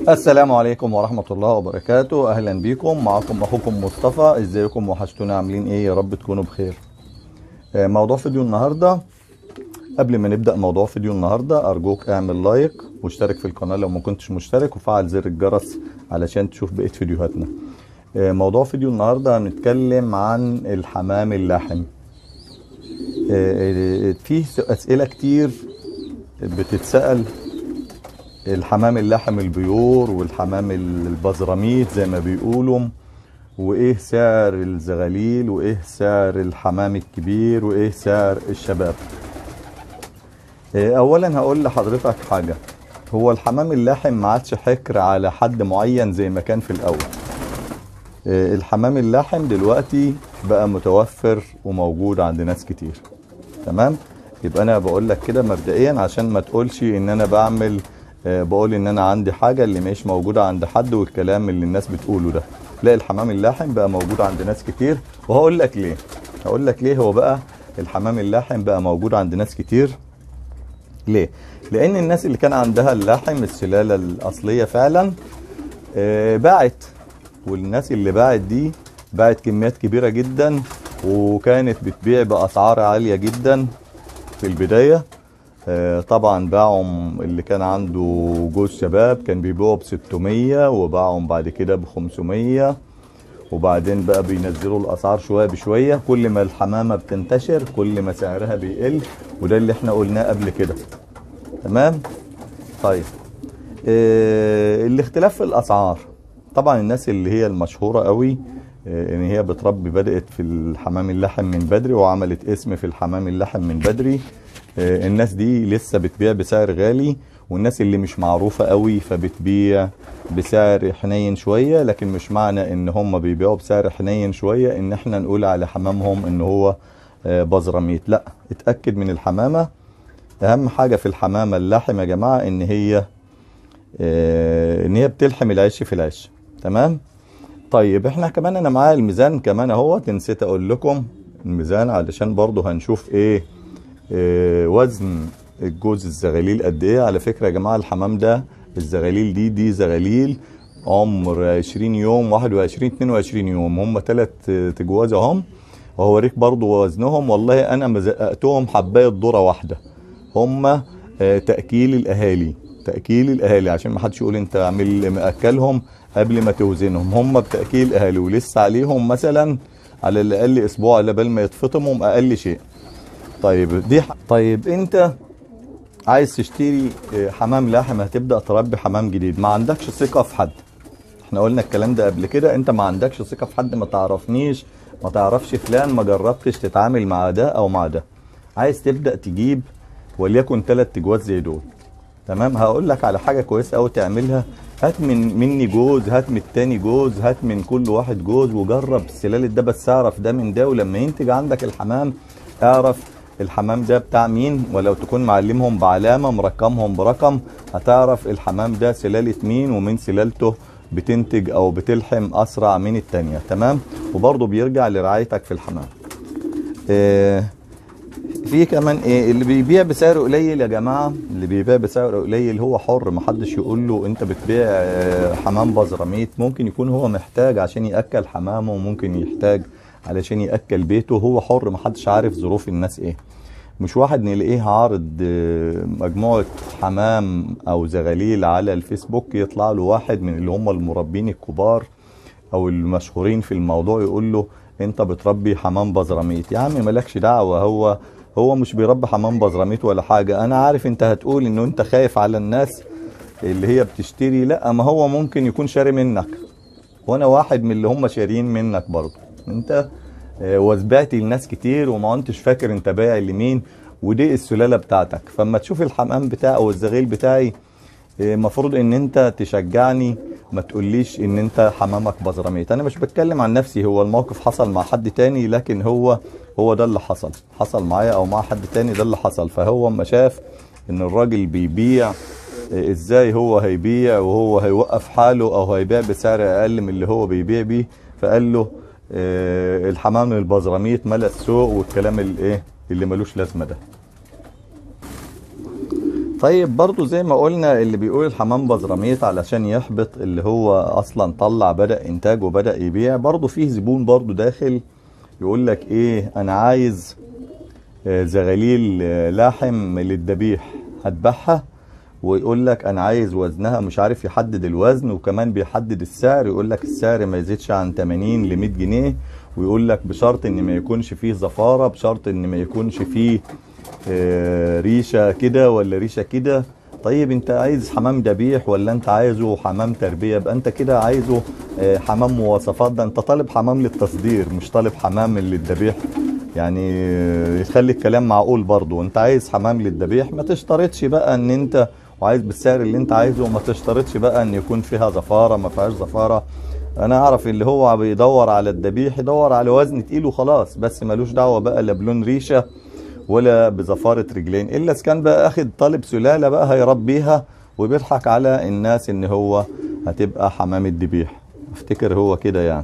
السلام عليكم ورحمة الله وبركاته أهلا بيكم معكم أخوكم مصطفى إزيكم وحشتونا عاملين إيه يا رب تكونوا بخير آه، موضوع فيديو النهاردة قبل ما نبدأ موضوع فيديو النهاردة أرجوك اعمل لايك واشترك في القناة لو ما كنتش مشترك وفعل زر الجرس علشان تشوف بقية فيديوهاتنا آه، موضوع فيديو النهاردة هنتكلم عن الحمام اللاحم آه، آه، فيه أسئلة كتير بتتسأل الحمام اللحم البيور والحمام البزراميت زي ما بيقولوا وايه سعر الزغاليل وايه سعر الحمام الكبير وايه سعر الشباب إيه، اولا هقول لحضرتك حاجة هو الحمام اللاحم ما عادش حكر على حد معين زي ما كان في الاول إيه، الحمام اللاحم دلوقتي بقى متوفر وموجود عند ناس كتير تمام يبقى انا بقول لك كده مبدئيا عشان ما تقولش ان انا بعمل آه، بقول ان انا عندي حاجه اللي مش موجوده عند حد والكلام اللي الناس بتقوله ده لا الحمام اللاحم بقى موجود عند ناس كتير وهقول لك ليه هقول لك ليه هو بقى الحمام اللاحم بقى موجود عند ناس كتير ليه لان الناس اللي كان عندها اللاحم السلاله الاصليه فعلا آه، باعت والناس اللي باعت دي باعت كميات كبيره جدا وكانت بتبيع باسعار عاليه جدا في البدايه آه، طبعا باعهم اللي كان عنده جوز شباب كان بيبيعوا ب 600 وباعهم بعد كده ب 500 وبعدين بقى بينزلوا الاسعار شويه بشويه كل ما الحمامه بتنتشر كل ما سعرها بيقل وده اللي احنا قلناه قبل كده تمام طيب آه، الاختلاف في الاسعار طبعا الناس اللي هي المشهوره قوي آه، ان هي بتربي بدات في الحمام اللحم من بدري وعملت اسم في الحمام اللحم من بدري آه، الناس دي لسه بتبيع بسعر غالي والناس اللي مش معروفة قوي فبتبيع بسعر حنين شوية لكن مش معنى ان هم بيبيعوا بسعر حنين شوية ان احنا نقول على حمامهم ان هو آه، بزراميت لا اتأكد من الحمامة اهم حاجة في الحمامة اللحم يا جماعة ان هي آه، ان هي بتلحم العيش في العيش تمام طيب احنا كمان انا معايا الميزان كمان اهوت نسيت اقول لكم الميزان علشان برضو هنشوف ايه آه، وزن الجوز الزغاليل قد ايه على فكره يا جماعه الحمام ده الزغاليل دي دي زغاليل عمر 20 يوم 21 22 يوم هم ثلاث تجواز اهم وهوريك برضو وزنهم والله انا مزققتهم حبايه ذره واحده هم آه، تاكيل الاهالي تاكيل الاهالي عشان ما حدش يقول انت عامل ماكلهم قبل ما توزنهم هم بتاكيل اهالي ولسه عليهم مثلا على الاقل اسبوع على بال ما يتفطمهم اقل شيء طيب دي ح... طيب انت عايز تشتري اه، حمام لاحم هتبدا تربي حمام جديد ما عندكش ثقه في حد احنا قلنا الكلام ده قبل كده انت ما عندكش ثقه في حد ما تعرفنيش ما تعرفش فلان ما جربتش تتعامل مع ده او مع ده عايز تبدا تجيب وليكن ثلاث تجوات زي دول تمام هقول لك على حاجه كويسه قوي تعملها هات من مني جوز هات من التاني جوز هات من كل واحد جوز وجرب سلاله ده بس اعرف ده من ده ولما ينتج عندك الحمام اعرف الحمام ده بتاع مين ولو تكون معلمهم بعلامه مرقمهم برقم هتعرف الحمام ده سلاله مين ومن سلالته بتنتج او بتلحم اسرع من التانية تمام وبرضه بيرجع لرعايتك في الحمام آه في كمان ايه اللي بيبيع بسعر قليل يا جماعه اللي بيبيع بسعر قليل هو حر محدش يقول له انت بتبيع آه، حمام بزراميت ممكن يكون هو محتاج عشان ياكل حمامه وممكن يحتاج علشان ياكل بيته هو حر محدش عارف ظروف الناس ايه مش واحد نلاقيه عارض آه، مجموعه حمام او زغاليل على الفيسبوك يطلع له واحد من اللي هم المربين الكبار او المشهورين في الموضوع يقول له انت بتربي حمام بزراميت يا عم مالكش دعوه هو هو مش بيربي حمام بزراميت ولا حاجه انا عارف انت هتقول انه انت خايف على الناس اللي هي بتشتري لا ما هو ممكن يكون شاري منك وانا واحد من اللي هم شاريين منك برضه انت آه، وزبعت لناس كتير وما انتش فاكر انت بايع لمين ودي السلاله بتاعتك فاما تشوف الحمام بتاعي او الزغيل بتاعي المفروض ان انت تشجعني ما تقوليش ان انت حمامك بزراميت انا مش بتكلم عن نفسي هو الموقف حصل مع حد تاني لكن هو هو ده اللي حصل حصل معايا او مع حد تاني ده اللي حصل فهو اما شاف ان الراجل بيبيع آه، ازاي هو هيبيع وهو هيوقف حاله او هيبيع بسعر اقل من اللي هو بيبيع بيه فقال له آه، الحمام البزراميت ملا السوق والكلام الايه اللي ملوش لازمه ده طيب برضو زي ما قلنا اللي بيقول الحمام بزراميط علشان يحبط اللي هو اصلا طلع بدأ انتاج وبدأ يبيع برضو فيه زبون برضو داخل يقول لك ايه انا عايز آه، زغاليل آه، لحم للذبيح هتبعها ويقول لك انا عايز وزنها مش عارف يحدد الوزن وكمان بيحدد السعر يقول لك السعر ما يزيدش عن 80 ل 100 جنيه ويقول لك بشرط ان ما يكونش فيه زفاره بشرط ان ما يكونش فيه آه، ريشه كده ولا ريشه كده طيب انت عايز حمام ذبيح ولا انت عايزه حمام تربيه يبقى انت كده عايزه آه، حمام مواصفات ده انت طالب حمام للتصدير مش طالب حمام للذبيح يعني آه، يخلي الكلام معقول برضو انت عايز حمام للذبيح ما تشترطش بقى ان انت وعايز بالسعر اللي انت عايزه ما تشترطش بقى ان يكون فيها زفاره ما فيهاش زفاره انا اعرف اللي هو بيدور على الذبيح يدور على وزن تقيل وخلاص بس ملوش دعوه بقى لا بلون ريشه ولا بزفاره رجلين الا اذا كان بقى اخد طالب سلاله بقى هيربيها وبيضحك على الناس ان هو هتبقى حمام الذبيح افتكر هو كده يعني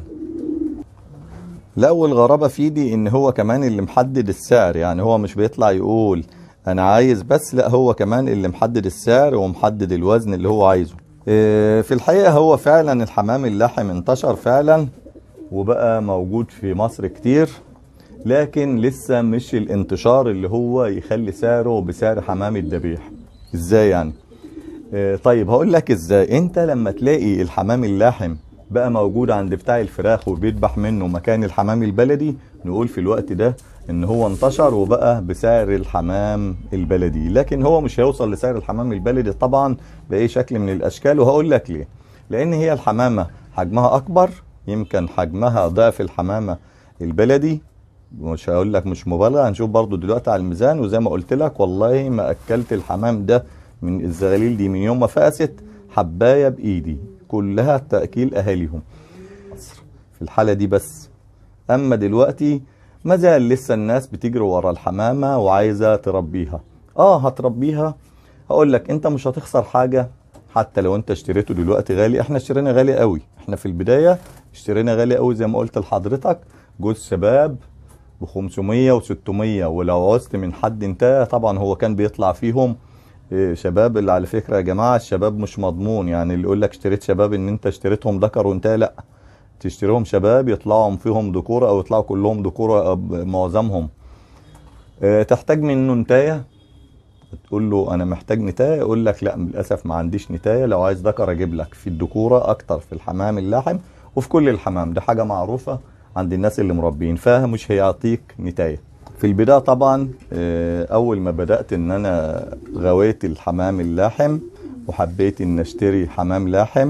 لا والغرابة في دي ان هو كمان اللي محدد السعر يعني هو مش بيطلع يقول انا عايز بس لا هو كمان اللي محدد السعر ومحدد الوزن اللي هو عايزه إيه، في الحقيقة هو فعلا الحمام اللحم انتشر فعلا وبقى موجود في مصر كتير لكن لسه مش الانتشار اللي هو يخلي سعره بسعر حمام الذبيح ازاي يعني آه، طيب هقول لك ازاي انت لما تلاقي الحمام اللاحم بقى موجود عند بتاع الفراخ وبيذبح منه مكان الحمام البلدي نقول في الوقت ده ان هو انتشر وبقى بسعر الحمام البلدي لكن هو مش هيوصل لسعر الحمام البلدي طبعا باي شكل من الاشكال وهقول لك ليه لان هي الحمامه حجمها اكبر يمكن حجمها ضعف الحمامه البلدي مش هقول لك مش مبالغه هنشوف برضو دلوقتي على الميزان وزي ما قلت لك والله ما اكلت الحمام ده من الزغاليل دي من يوم ما فقست حبايه بايدي كلها تاكيل اهاليهم مصر في الحاله دي بس اما دلوقتي ما زال لسه الناس بتجري ورا الحمامه وعايزه تربيها اه هتربيها هقول لك انت مش هتخسر حاجه حتى لو انت اشتريته دلوقتي غالي احنا اشترينا غالي قوي احنا في البدايه اشترينا غالي قوي زي ما قلت لحضرتك جوز شباب ب 500 و600 ولو عوزت من حد انتهى طبعا هو كان بيطلع فيهم إيه، شباب اللي على فكره يا جماعه الشباب مش مضمون يعني اللي يقول لك اشتريت شباب ان انت اشتريتهم ذكر وانتهى لا تشتريهم شباب يطلعوا فيهم ذكوره او يطلعوا كلهم ذكوره أو معظمهم إيه، تحتاج منه نتايه تقول له انا محتاج نتايه يقول لك لا للاسف ما عنديش نتايه لو عايز ذكر اجيب لك في الذكوره اكتر في الحمام اللحم وفي كل الحمام ده حاجه معروفه عند الناس اللي مربين فمش هيعطيك نتايه في البدايه طبعا آه، اول ما بدات ان انا غويت الحمام اللحم وحبيت ان اشتري حمام لحم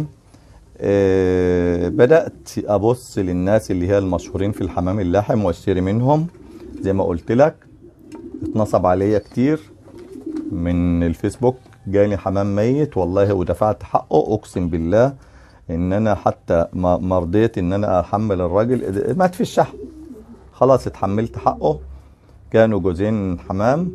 آه، بدات ابص للناس اللي هي المشهورين في الحمام اللحم واشتري منهم زي ما قلت لك اتنصب عليا كتير من الفيسبوك جاني حمام ميت والله ودفعت حقه اقسم بالله ان انا حتى ما ما رضيت ان انا احمل الراجل مات في الشحن خلاص اتحملت حقه كانوا جوزين حمام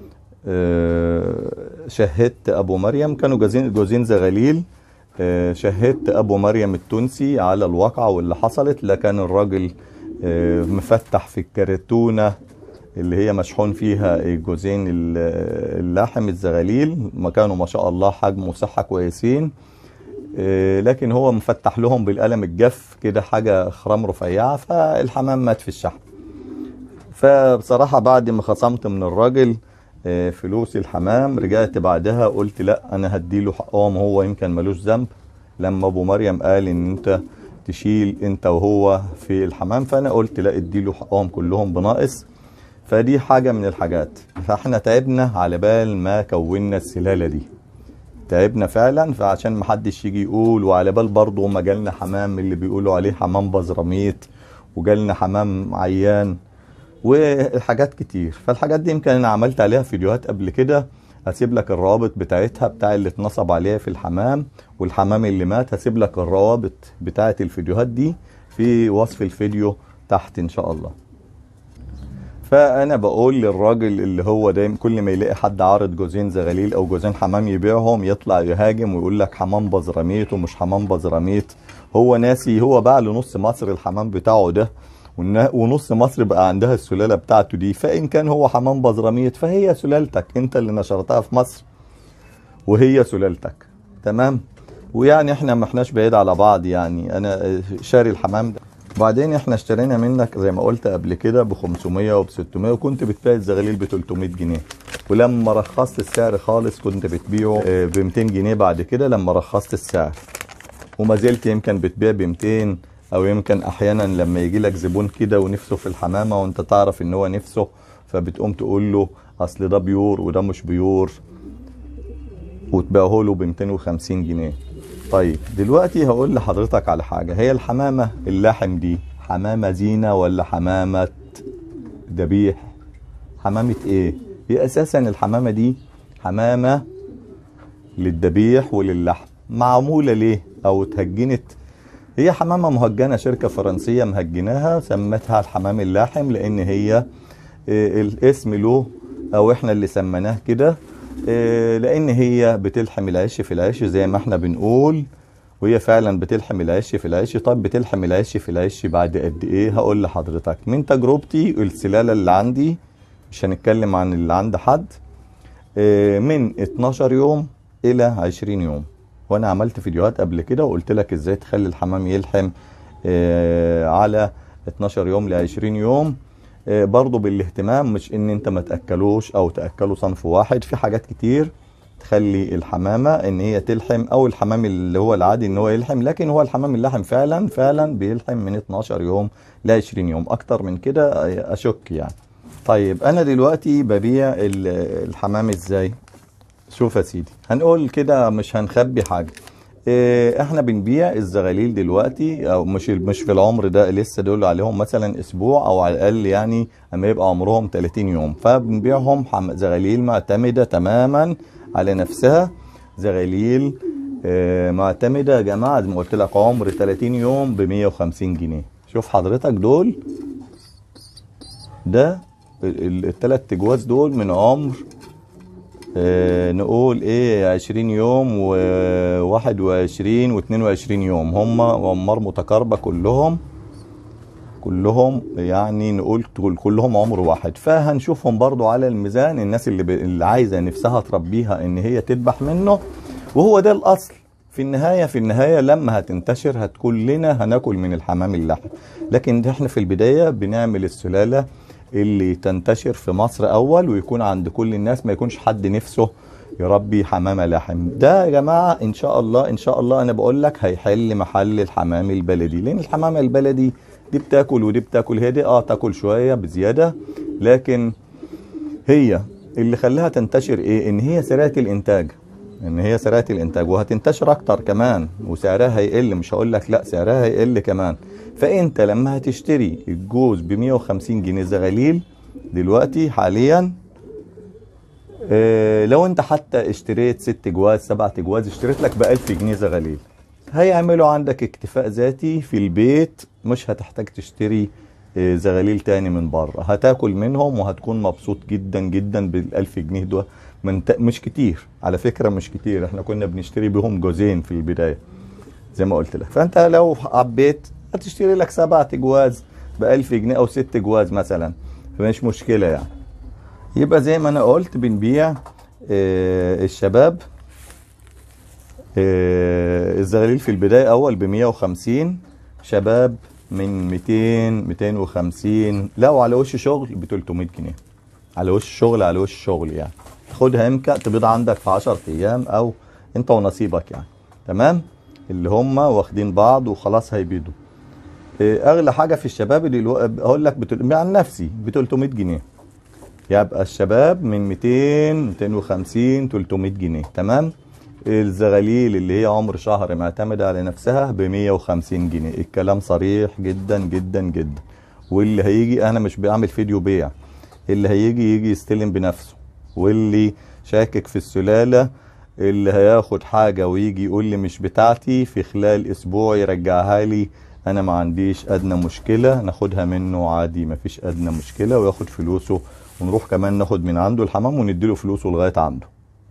آه، شهدت ابو مريم كانوا جوزين جوزين زغاليل آه، شهدت ابو مريم التونسي على الواقعه واللي حصلت لا كان الراجل آه، مفتح في الكرتونه اللي هي مشحون فيها الجوزين ال- اللحم الزغاليل ما كانوا ما شاء الله حجم وصحه كويسين آه، لكن هو مفتح لهم بالقلم الجاف كده حاجه خرام رفيعه فالحمام مات في الشحن فبصراحه بعد ما خصمت من الراجل آه، فلوس الحمام رجعت بعدها قلت لا انا هديله حقهم هو يمكن ملوش ذنب لما ابو مريم قال ان انت تشيل انت وهو في الحمام فانا قلت لا اديله حقهم كلهم بناقص فدي حاجه من الحاجات فاحنا تعبنا على بال ما كونا السلاله دي تعبنا فعلا فعشان ما حدش يجي يقول وعلى بال برضه ما جالنا حمام اللي بيقولوا عليه حمام بزراميط وجالنا حمام عيان وحاجات كتير فالحاجات دي يمكن انا عملت عليها فيديوهات قبل كده هسيب لك الروابط بتاعتها بتاع اللي اتنصب عليها في الحمام والحمام اللي مات هسيب لك الروابط بتاعت الفيديوهات دي في وصف الفيديو تحت ان شاء الله فانا بقول للراجل اللي هو دايما كل ما يلاقي حد عارض جوزين زغاليل او جوزين حمام يبيعهم يطلع يهاجم ويقول لك حمام بزراميط ومش حمام بزراميط هو ناسي هو باع لنص مصر الحمام بتاعه ده والنا- ونص مصر بقى عندها السلاله بتاعته دي فان كان هو حمام بزراميط فهي سلالتك انت اللي نشرتها في مصر وهي سلالتك تمام ويعني احنا ما احناش بعيد على بعض يعني انا شاري الحمام ده وبعدين احنا اشترينا منك زي ما قلت قبل كده ب 500 وب 600 وكنت بتبيع الزغاليل ب 300 جنيه ولما رخصت السعر خالص كنت بتبيعه ب 200 جنيه بعد كده لما رخصت السعر وما زلت يمكن بتبيع ب 200 او يمكن احيانا لما يجي لك زبون كده ونفسه في الحمامه وانت تعرف ان هو نفسه فبتقوم تقول له اصل ده بيور وده مش بيور وتبيعه له ب 250 جنيه طيب دلوقتي هقول لحضرتك على حاجه هي الحمامه اللحم دي حمامه زينه ولا حمامه ذبيح حمامه ايه هي اساسا الحمامه دي حمامه للذبيح وللحم معموله ليه او اتهجنت هي حمامه مهجنه شركه فرنسيه مهجناها سمتها الحمام اللاحم لان هي الاسم له او احنا اللي سميناه كده لان هي بتلحم العيش في العيش زي ما احنا بنقول وهي فعلا بتلحم العيش في العيش طب بتلحم العيش في العيش بعد قد ايه هقول لحضرتك من تجربتي السلاله اللي عندي مش هنتكلم عن اللي عند حد من 12 يوم الى 20 يوم وانا عملت فيديوهات قبل كده وقلت لك ازاي تخلي الحمام يلحم على 12 يوم ل 20 يوم برضو بالاهتمام مش ان انت ما تاكلوش او تاكله صنف واحد في حاجات كتير تخلي الحمامه ان هي تلحم او الحمام اللي هو العادي ان هو يلحم لكن هو الحمام اللحم فعلا فعلا بيلحم من 12 يوم ل 20 يوم اكتر من كده اشك يعني طيب انا دلوقتي ببيع الحمام ازاي شوف يا سيدي هنقول كده مش هنخبي حاجه احنا بنبيع الزغاليل دلوقتي او مش مش في العمر ده لسه دول عليهم مثلا اسبوع او على الاقل يعني اما يبقى عمرهم 30 يوم فبنبيعهم زغاليل معتمده تماما على نفسها زغاليل اه معتمده يا جماعه زي ما قلت لك عمر 30 يوم ب 150 جنيه شوف حضرتك دول ده الثلاث تجواز دول من عمر آه نقول ايه 20 يوم و21 و22 يوم هم عمار متقاربه كلهم كلهم يعني نقول كلهم عمر واحد فهنشوفهم برضو على الميزان الناس اللي, ب... اللي عايزه نفسها تربيها ان هي تذبح منه وهو ده الاصل في النهايه في النهايه لما هتنتشر هتكون لنا هناكل من الحمام اللحم لكن احنا في البدايه بنعمل السلاله اللي تنتشر في مصر اول ويكون عند كل الناس ما يكونش حد نفسه يربي حمامه لحم ده يا جماعه ان شاء الله ان شاء الله انا بقول لك هيحل محل الحمام البلدي لان الحمامه البلدي دي بتاكل ودي بتاكل هي دي اه تاكل شويه بزياده لكن هي اللي خلاها تنتشر ايه ان هي سريعه الانتاج ان هي سريعه الانتاج وهتنتشر اكتر كمان وسعرها هيقل مش هقول لك لا سعرها هيقل كمان فانت لما هتشتري الجوز ب 150 جنيه زغاليل دلوقتي حاليا اه لو انت حتى اشتريت ست جواز سبع جواز اشتريت لك ب 1000 جنيه زغاليل هيعملوا عندك اكتفاء ذاتي في البيت مش هتحتاج تشتري اه زغاليل تاني من بره هتاكل منهم وهتكون مبسوط جدا جدا بالألف جنيه دول من مش كتير على فكرة مش كتير احنا كنا بنشتري بهم جوزين في البداية زي ما قلت لك فانت لو عبيت هتشتري لك سبع جواز ب 1000 جنيه او ست جواز مثلا فمش مشكله يعني يبقى زي ما انا قلت بنبيع آه الشباب آه الزغاليل في البدايه اول ب 150 شباب من 200 250 لا وعلى وش شغل ب 300 جنيه على وش شغل على وش شغل يعني تاخدها يمكن تبيض عندك في 10 ايام او انت ونصيبك يعني تمام اللي هم واخدين بعض وخلاص هيبيضوا اغلى حاجه في الشباب اللي اقول لك بتل... عن نفسي ب 300 جنيه يبقى الشباب من 200 250 300 جنيه تمام الزغاليل اللي هي عمر شهر معتمده على نفسها ب 150 جنيه الكلام صريح جدا جدا جدا واللي هيجي انا مش بعمل فيديو بيع اللي هيجي يجي يستلم بنفسه واللي شاكك في السلاله اللي هياخد حاجه ويجي يقول لي مش بتاعتي في خلال اسبوع يرجعها لي انا ما عنديش ادنى مشكله ناخدها منه عادي ما فيش ادنى مشكله وياخد فلوسه ونروح كمان ناخد من عنده الحمام ونديله فلوسه لغايه عنده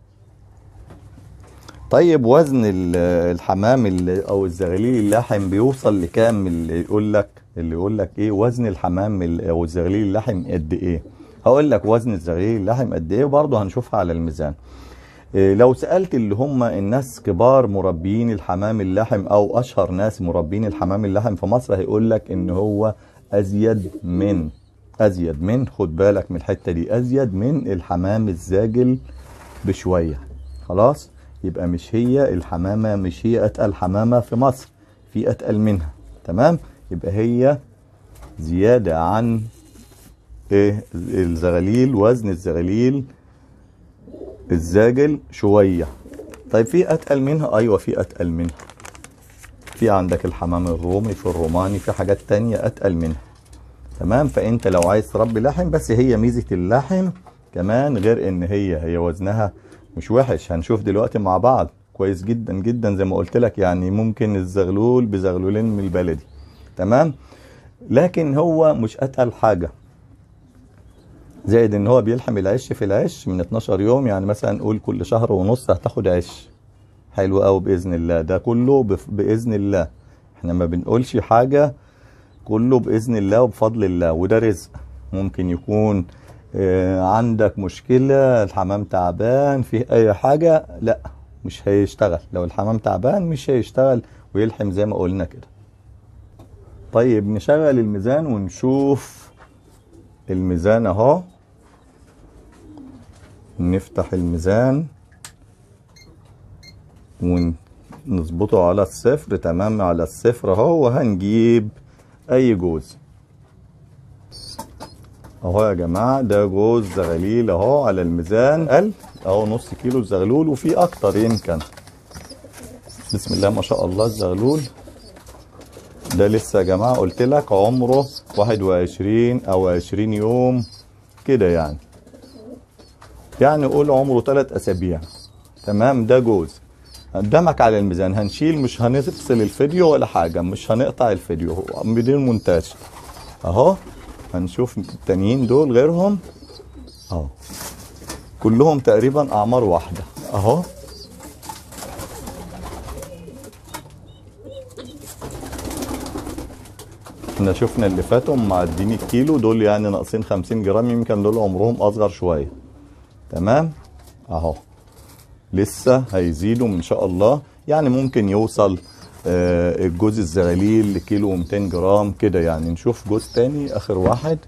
طيب وزن الحمام اللي او الزغاليل اللحم بيوصل لكام اللي يقول لك اللي يقول لك ايه وزن الحمام او الزغاليل اللحم قد ايه هقول لك وزن الزغاليل اللحم قد ايه وبرضه هنشوفها على الميزان إيه، لو سألت اللي هم الناس كبار مربيين الحمام اللحم او اشهر ناس مربين الحمام اللحم في مصر هيقول لك ان هو ازيد من ازيد من خد بالك من الحتة دي ازيد من الحمام الزاجل بشوية خلاص يبقى مش هي الحمامة مش هي اتقل حمامة في مصر في اتقل منها تمام يبقى هي زيادة عن ايه الزغاليل وزن الزغاليل الزاجل شوية طيب في اتقل منها ايوه في اتقل منها في عندك الحمام الرومي في الروماني في حاجات تانية اتقل منها تمام فانت لو عايز تربي لحم بس هي ميزة اللحم كمان غير ان هي هي وزنها مش وحش هنشوف دلوقتي مع بعض كويس جدا جدا زي ما قلت لك يعني ممكن الزغلول بزغلولين من البلدي تمام لكن هو مش اتقل حاجة زائد ان هو بيلحم العش في العش من 12 يوم يعني مثلا نقول كل شهر ونص هتاخد عش حلو قوي باذن الله ده كله بف- باذن الله احنا ما بنقولش حاجه كله باذن الله وبفضل الله وده رزق ممكن يكون آه، عندك مشكله الحمام تعبان في اي حاجه لا مش هيشتغل لو الحمام تعبان مش هيشتغل ويلحم زي ما قلنا كده طيب نشغل الميزان ونشوف الميزان اهو نفتح الميزان ونظبطه على الصفر تمام على الصفر اهو وهنجيب اي جوز اهو يا جماعة ده جوز زغليل اهو على الميزان قل اهو نص كيلو زغلول وفي اكتر يمكن بسم الله ما شاء الله الزغلول ده لسه يا جماعة قلت لك عمره 21 او 20 يوم كده يعني يعني قول عمره 3 اسابيع تمام ده جوز قدامك على الميزان هنشيل مش هنفصل الفيديو ولا حاجة مش هنقطع الفيديو هو بدون مونتاج اهو هنشوف التانيين دول غيرهم اهو كلهم تقريبا اعمار واحدة اهو احنا شفنا اللي فاتوا معدين الكيلو دول يعني ناقصين 50 جرام يمكن دول عمرهم اصغر شويه تمام اهو لسه هيزيدوا ان شاء الله يعني ممكن يوصل آه، الجوز الزغاليل لكيلو 200 جرام كده يعني نشوف جوز تاني اخر واحد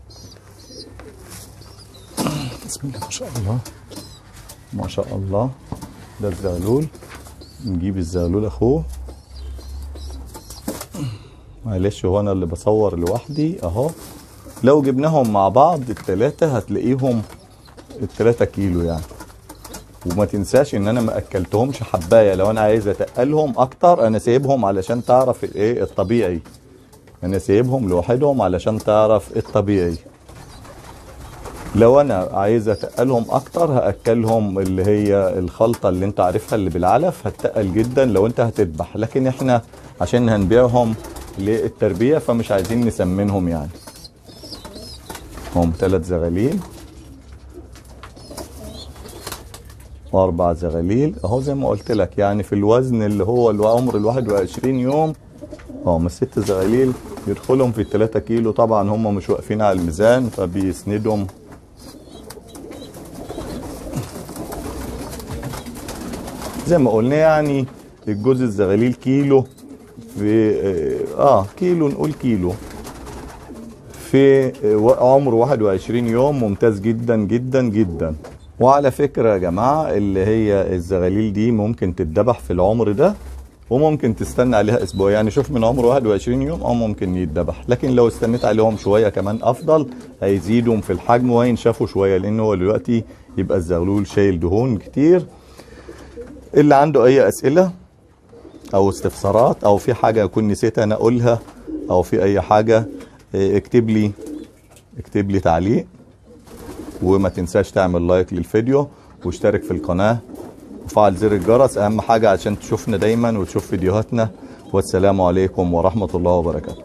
بسم الله ما شاء الله ما شاء الله ده الزغلول نجيب الزغلول اخوه معلش هو انا اللي بصور لوحدي اهو لو جبناهم مع بعض التلاتة هتلاقيهم التلاتة كيلو يعني وما تنساش ان انا ما اكلتهمش حبايه لو انا عايز اتقلهم اكتر انا سايبهم علشان تعرف الايه الطبيعي انا سايبهم لوحدهم علشان تعرف الطبيعي لو انا عايز اتقلهم اكتر هاكلهم اللي هي الخلطه اللي انت عارفها اللي بالعلف هتقل جدا لو انت هتذبح لكن احنا عشان هنبيعهم للتربيه فمش عايزين نسمنهم يعني هم ثلاث زغاليل واربع زغاليل اهو زي ما قلت لك يعني في الوزن اللي هو العمر ال 21 يوم اه من الست زغاليل يدخلهم في التلاتة كيلو طبعا هم مش واقفين على الميزان فبيسندهم زي ما قلنا يعني الجوز الزغاليل كيلو في اه كيلو نقول كيلو في عمر 21 يوم ممتاز جدا جدا جدا وعلى فكرة يا جماعة اللي هي الزغاليل دي ممكن تتذبح في العمر ده وممكن تستنى عليها اسبوع يعني شوف من عمر 21 يوم او ممكن يتذبح لكن لو استنيت عليهم شوية كمان افضل هيزيدوا في الحجم وينشفوا شوية لان هو دلوقتي يبقى الزغلول شايل دهون كتير اللي عنده اي اسئلة او استفسارات او في حاجة اكون نسيت انا اقولها او في اي حاجة اه، اكتب لي اكتب لي تعليق وما تنساش تعمل لايك للفيديو واشترك في القناة وفعل زر الجرس اهم حاجة عشان تشوفنا دايما وتشوف فيديوهاتنا والسلام عليكم ورحمة الله وبركاته